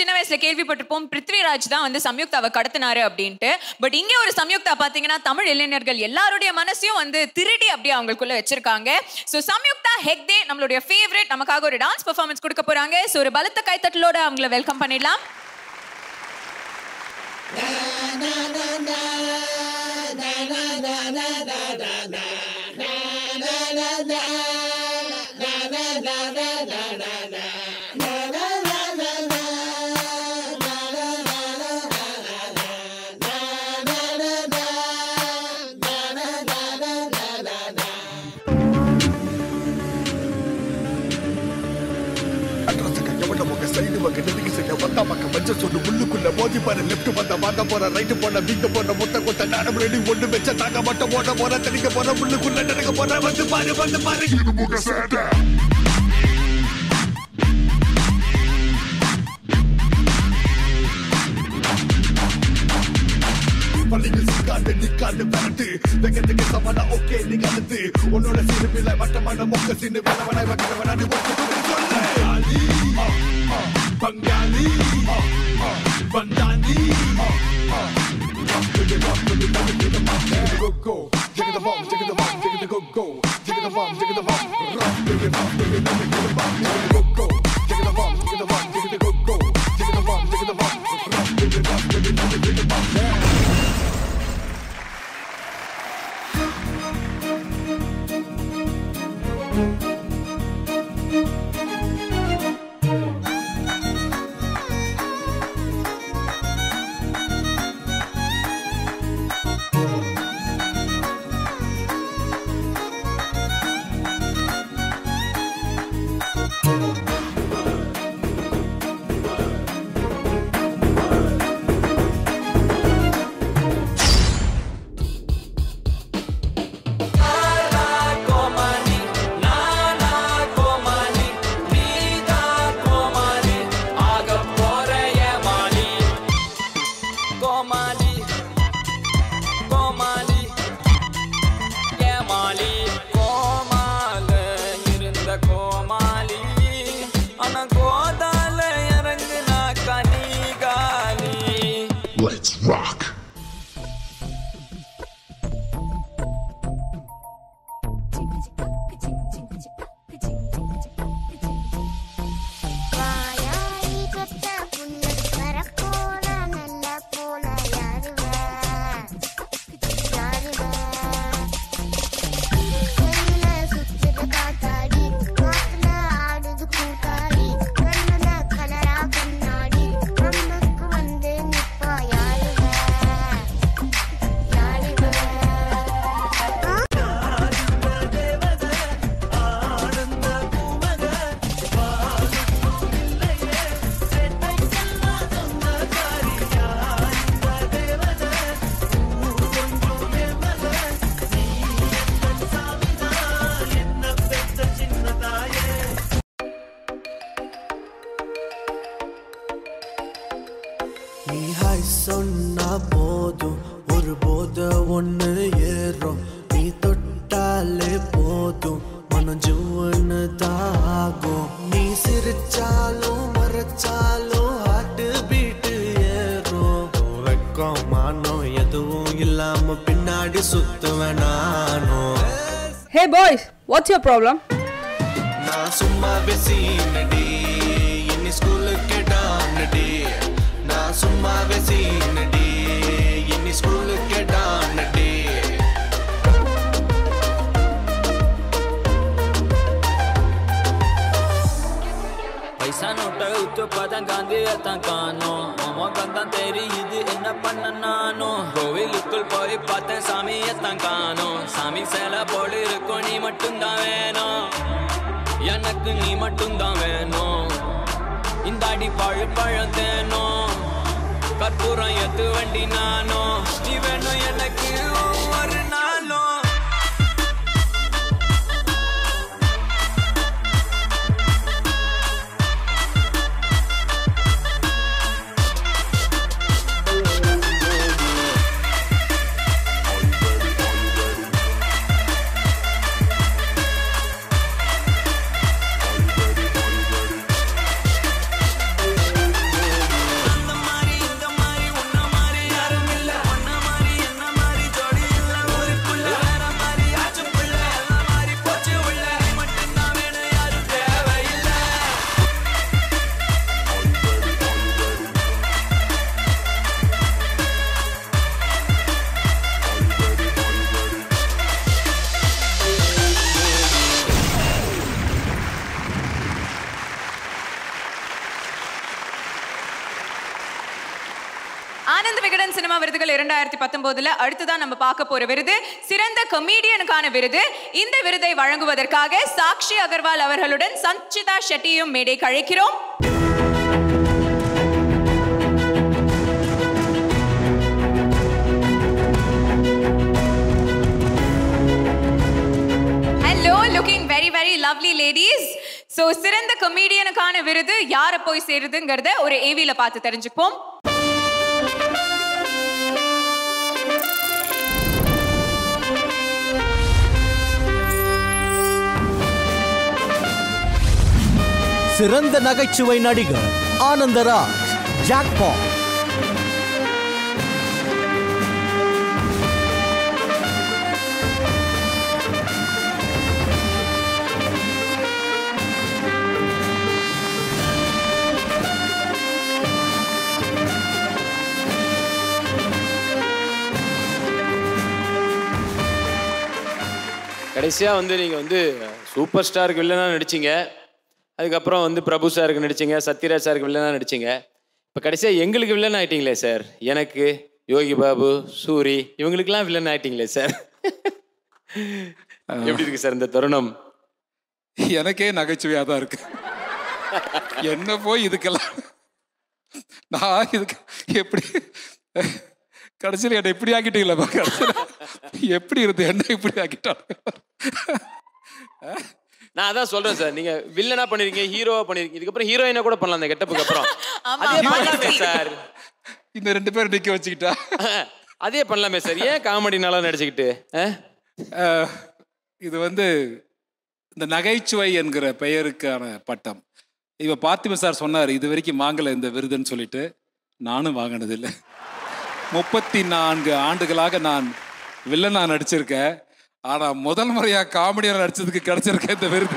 சின்ன வயசுல கேள்விப்பட்டிருப்போம் பிருத்விராஜ் தான் வந்து சம்யுக்தாவை கடத்தினாரு அப்படின்ட்டு பட் இங்க ஒரு சம்யுக்தா பாத்தீங்கன்னா தமிழ் இளைஞர்கள் எல்லாருடைய மனசையும் வந்து திருடி அப்படியே அவங்களுக்குள்ள வச்சிருக்காங்க சோ சம்யுக்தா ஹெக்தே நம்மளுடைய ஃபேவரட் நமக்காக ஒரு டான்ஸ் பெர்ஃபார்மன்ஸ் கொடுக்க போறாங்க சோ ஒரு பலத்த கைத்தட்டலோட அவங்கள வெல்கம் பண்ணிடலாம் உள்ளுக்குள்ள மோதி பாரு லெப்ட் வந்த வாங்க போற ரைட் போன வீங்க போன முட்டை கொட்ட நாடம் ரெடி ஒண்ணு வச்ச தாங்க மட்டும் ஓட போற தனிக்க போற உள்ளுக்குள்ள நடக்க போற வந்து பாரு வந்து பாரு இது முக சேட்டை பள்ளிக்கு சிக்காண்டு நிக்காண்டு பரட்டு வெக்கத்துக்கு சமனா ஓகே நீங்க அடுத்து உன்னோட சிறுபில வட்டமான மொக்க சின்ன வேலவனாய் வக்கிறவனாடி ஒட்டு சொல்லு ஆலி, ஆ, ஆ, பங்காளி ஆ, ஆ, வந்தானி ஆ, ஆ. Jigga the bum, jigga the bum, jigga the bum, jigga the go go. Jigga the bum, jigga the bum, jigga the go go. Jigga the bum, jigga the bum, rock, jigga the bum, jigga the bum, jigga the bum, jigga the go go. Jigga the bum, jigga the bum, jigga the go go. Jigga the bum, jigga the bum, rock, jigga the bum, jigga the bum, jigga the bum, yeah. Let's rock. வாயாடி பெத்த புள்ள வரப்போன நல்ல போல யாருவ யாருவ கையில சுத்துற காத்தாடி காத்துல ஆடுது கூத்தாடி கண்ணுல கலரா கண்ணாடி கண்ணுக்கு வந்து நிப்பா யாருவ யாருவ நீ ஹாய் சொன்னா போதும் ஒரு போத ஒண்ணு ஏறும் நீ தொட்டாலே போதும் மனம் ஜுவன்னு தாகும் நீ சிரிச்சாலும் மறைச்சாலும் ஹார்ட் பீட்டு ஏறும் வெக்கம் மானம் எதுவும் இல்லாம பின்னாடி சுத்துவேன் நானும் Hey boys, what's your problem? நான் சும்மா வெசீனடி இனி ஸ்கூலுக்கு டானடி நான் சும்மா வெசீனடி இனி ஸ்கூலுக்கு டானடி பைசா நோட்டை உத்து பார்த்தேன் காந்தியத்தான் காணோம் மாமாக்கம் தான் தெரியுது என்ன பண்ண நானும் கோவிலுக்குள் போய் பார்த்தேன் சாமியத்தான் காணோம் சாமி சேலை போல இருக்கும் நீ மட்டும்தான் வேணும் எனக்கு நீ மட்டும்தான் வேணும் இந்த அடி பழு பழம் தேனும் கற்பூரம் எத்து வண்டி நானும் நீ வேணும் எனக்கு ஒவ்வொரு நாளும் விகடன் சினிமா விருதுகள் இரண்டாயிரத்தி பத்தொன்பதுல அடுத்துதான் நம்ம பார்க்க போற விருது சிறந்த கமீடியனுக்கான விருது இந்த விருதை வழங்குவதற்காக சாக்ஷி அகர்வால் அவர்களுடன் சஞ்சிதா ஷெட்டியும் மேடை கழைக்கிறோம் hello looking very very lovely ladies so சிறந்த கமீடியனுக்கான விருது யாரை போய் சேருதுங்கிறத ஒரு ஏவில பார்த்து தெரிஞ்சுப்போம் சிறந்த நகைச்சுவை நடிகர் ஆனந்தராஜ் ஜாக்பாட் கடைசியாக வந்து நீங்கள் வந்து சூப்பர் ஸ்டாருக்கு வில்லனாக நடிச்சீங்க அதுக்கப்புறம் வந்து பிரபு சாருக்கு நடிச்சீங்க சத்யராஜ் சாருக்கு வில்லனாக நடிச்சீங்க இப்போ கடைசியாக எங்களுக்கு வில்லன் ஆயிட்டீங்களே சார் எனக்கு யோகி பாபு சூரி இவங்களுக்கெல்லாம் வில்லன் ஆயிட்டீங்களே சார் எப்படி இருக்கு சார் இந்த தருணம் எனக்கே நகைச்சுவையாக தான் இருக்கு என்ன போய் இதுக்கெல்லாம் நான் இதுக்கு எப்படி கடைசியில் என்னை இப்படி ஆக்கிட்டீங்களா கடைசியில் எப்படி இருந்து என்ன இப்படி ஆக்கிட்டாங்க நான் அதான் சொல்றேன் சார் நீங்க வில்லனா பண்ணிருக்கீங்க ஹீரோவா பண்ணிருக்கீங்க இதுக்கப்புறம் ஹீரோயினா கூட பண்ணலாம் அந்த கெட்டப்புக்கு அப்புறம் ஆமா, அதே ஆமா. பண்ணலாமே சார் இந்த ரெண்டு பேரும் நிற்க வச்சுக்கிட்டா அதே பண்ணலாமே சார் ஏன் காமெடினால நடிச்சுக்கிட்டு ஆ? அஹ், இது வந்து இந்த நகைச்சுவை என்கிற பெயருக்கான பட்டம் இவ பார்த்திப சார் சொன்னார் இது வரைக்கும் வாங்கலை இந்த விருதுன்னு சொல்லிட்டு நானும் வாங்கினதில்லை முப்பத்தி நான்கு ஆண்டுகளாக நான் வில்லனா நடிச்சிருக்கேன் ஆனா முதல் முறையா காமெடியா நடிச்சதுக்கு கிடைச்சிருக்க இந்த விருது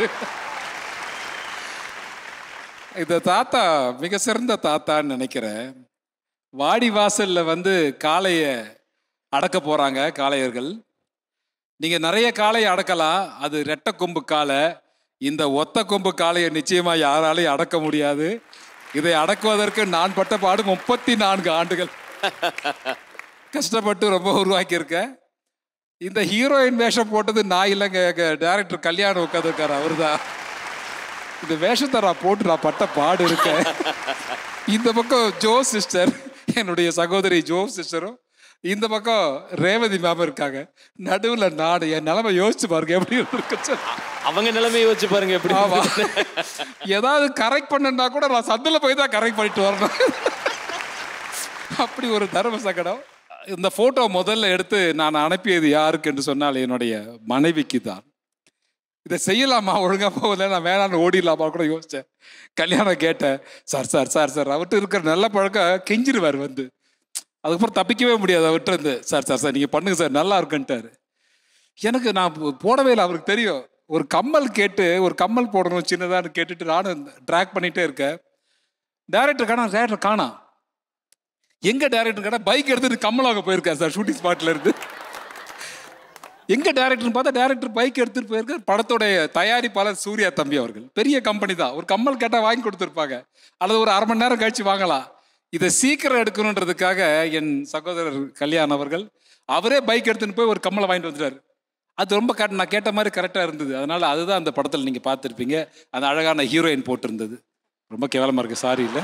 இந்த தாத்தா மிக சிறந்த தாத்தான்னு நினைக்கிறேன் வாடி வாசல்ல வந்து காளைய அடக்க போறாங்க காளையர்கள் நீங்க நிறைய காளையை அடக்கலாம் அது ரெட்டை கொம்பு காளை இந்த ஒத்த கொம்பு காளையை நிச்சயமா யாராலையும் அடக்க முடியாது இதை அடக்குவதற்கு நான் பட்ட பாடு முப்பத்தி நான்கு ஆண்டுகள் கஷ்டப்பட்டு ரொம்ப உருவாக்கியிருக்கேன் இந்த ஹீரோயின் வேஷம் போட்டது நான் இல்லைங்க எங்க டைரக்டர் கல்யாணம் உட்காந்துருக்காரு அவர்தான் இந்த வேஷத்தை நான் போட்டு நான் பட்ட பாடு இருக்கேன் இந்த பக்கம் ஜோ சிஸ்டர் என்னுடைய சகோதரி ஜோ சிஸ்டரும் இந்த பக்கம் ரேவதி மேம் இருக்காங்க நடுவுல நாடு என் நிலைமை யோசிச்சு பாருங்க எப்படி இருக்கு சார் அவங்க நிலைமையை வச்சு பாருங்க எப்படி ஆமா இருக்குன்னு. ஏதாவது கரெக்ட் பண்ணுனா கூட நான் சந்தில் போய் தான் கரெக்ட் பண்ணிட்டு வரணும் அப்படி ஒரு தர்ம சங்கடம் இந்த போட்டோ முதல்ல எடுத்து நான் அனுப்பியது யாருக்கு என்று சொன்னால் என்னுடைய மனைவிக்கு தான் இதை செய்யலாமா ஒழுங்கா போகல நான் வேணான்னு ஓடிடலாமா கூட யோசிச்சேன் கல்யாணம் கேட்டேன் சார் சார் சார் சார் அவர்கிட்ட இருக்கிற நல்ல பழக்கம் கெஞ்சிருவார் வந்து அதுக்கப்புறம் தப்பிக்கவே முடியாது அவர்கிட்ட இருந்து சார் சார் சார் நீங்கள் பண்ணுங்க சார் நல்லா இருக்குன்ட்டாரு எனக்கு நான் போ- போடவே இல்லை அவருக்கு தெரியும் ஒரு கம்மல் கேட்டு ஒரு கம்மல் போடணும் சின்னதான்னு கேட்டுட்டு நானும் ட்ராக் பண்ணிட்டே இருக்கேன் டேரக்டர் காணா டேரக்டர் காணா எங்க டேரக்டர் கேட்டா பைக் எடுத்துட்டு கம்மல் வாங்க போயிருக்காரு சார் ஷூட்டிங் ஸ்பாட்ல இருந்து எங்க டேரக்டர்னு பார்த்தா டேரக்டர் பைக் எடுத்துட்டு போயிருக்காரு படத்தோடைய தயாரிப்பாளர் சூர்யா தம்பி அவர்கள் பெரிய கம்பெனி தான் ஒரு கம்மல் கேட்டா வாங்கி கொடுத்துருப்பாங்க அல்லது ஒரு அரை மணி நேரம் கழிச்சு வாங்கலாம் இதை சீக்கிரம் எடுக்கணுன்றதுக்காக என் சகோதரர் கல்யாண் அவர்கள் அவரே பைக் எடுத்துன்னு போய் ஒரு கம்மலை வாங்கிட்டு வந்துட்டாரு அது ரொம்ப கரெக்ட் நான் கேட்ட மாதிரி கரெக்டாக இருந்தது அதனால அதுதான் அந்த படத்தில் நீங்கள் பார்த்துருப்பீங்க அந்த அழகான ஹீரோயின் போட்டிருந்தது ரொம்ப கேவலமாக இருக்கு சாரி இல்லை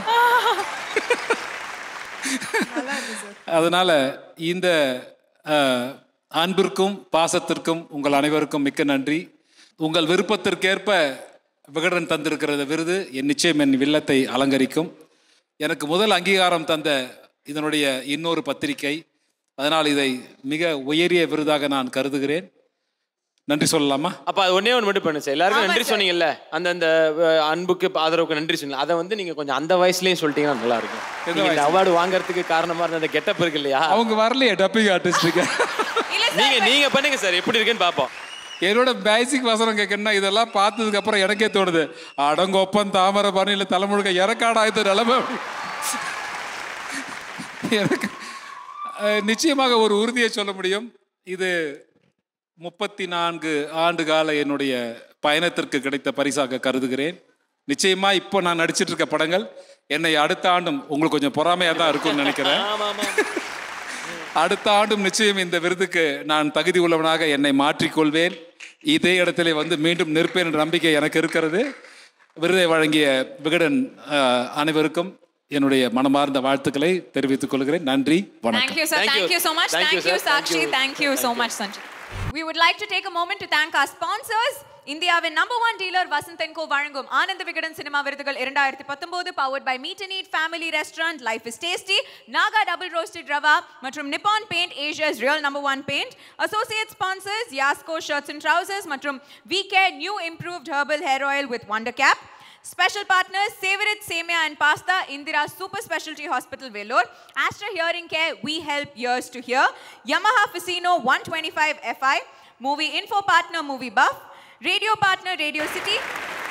அதனால இந்த அஹ், அன்பிற்கும் பாசத்திற்கும் உங்கள் அனைவருக்கும் மிக்க நன்றி உங்கள் விருப்பத்திற்கேற்ப விகடன் தந்திருக்கிற இந்த விருது என் நிச்சயம் என் வில்லத்தை அலங்கரிக்கும் எனக்கு முதல் அங்கீகாரம் தந்த இதனுடைய இன்னொரு பத்திரிகை அதனால் இதை மிக உயரிய விருதாக நான் கருதுகிறேன் நன்றி சொல்லலாமா அப்ப அது ஒண்ணே ஒன்று மட்டும் பண்ணு சார் எல்லாருக்கும் ஆமா நன்றி சார். சொன்னீங்கல்ல அந்த அந்த அஹ், அன்புக்கு ஆதரவுக்கு நன்றி சொன்னீங்க அதை வந்து நீங்க கொஞ்சம் அந்த வயசுலயும் சொல்லிட்டீங்கன்னா நல்லா இருக்கும் எந்த நீங்க இந்த வயசு? அவார்டு வாங்குறதுக்கு காரணமா இருந்த அந்த கெட்டப் இருக்கு இல்லையா அவங்க வரலையே டப்பிங் ஆர்டிஸ்டுக்கு இல்ல நீங்க சார் நீங்க பண்ணுங்க சார் எப்படி இருக்குன்னு பாப்போம் என்னோட பேசிக் வசனம் கேட்கணும்னா இதெல்லாம் பார்த்ததுக்கு அப்புறம் எனக்கே தோணுது அடங்கொப்பம் தாமரை பரணியில் தலைமுழுக்க இறக்காடா இது நிலைமை அப்படி. எனக்கு அஹ், நிச்சயமாக ஒரு உறுதியை சொல்ல முடியும் இது முப்பத்தி நான்கு ஆண்டு கால என்னுடைய பயணத்திற்கு கிடைத்த பரிசாக கருதுகிறேன் நிச்சயமா இப்போ நான் நடிச்சிட்டு இருக்க படங்கள் என்னை அடுத்த ஆண்டும் உங்களுக்கு கொஞ்சம் பொறாமையாக தான் இருக்கும்னு நினைக்கிறேன் அடுத்த ஆண்டும் நிச்சயம் இந்த விருதுக்கு நான் தகுதி உள்ளவனாக என்னை மாற்றிக்கொள்வேன் இதே இடத்திலே வந்து மீண்டும் நிற்பேன் என்ற நம்பிக்கை எனக்கு இருக்கிறது விருதை வழங்கிய விகடன் அஹ், அனைவருக்கும் என்னுடைய மனமார்ந்த வாழ்த்துக்களை தெரிவித்துக் கொள்கிறேன் நன்றி Thank வணக்கம் you, sir. Thank Thank you. you so much. Thank Thank, you, you, sir. Thank Sakshi. you. Thank you so much, Sanjay. We would like to take a moment to thank our sponsors. இந்தியாவின் number one dealer Vasanth co வழங்கும் Ananda Vikatan cinema விருதுகள் இரண்டாயிரத்தி பத்தொன்பது powered by meat and eat family restaurant life is tasty Naga double roasted rava மற்றும் Nippon paint Asia's real number one paint associate sponsors Yasco shirts and trousers மற்றும் V care new improved herbal hair oil with wonder cap Special partners Savorit Semia and Pasta, Indira Super Specialty Hospital, Vellore. Astra Hearing Care, we help ears to hear. Yamaha Fasino 125 FI. Movie info partner, Movie Buff. Radio partner, Radio City.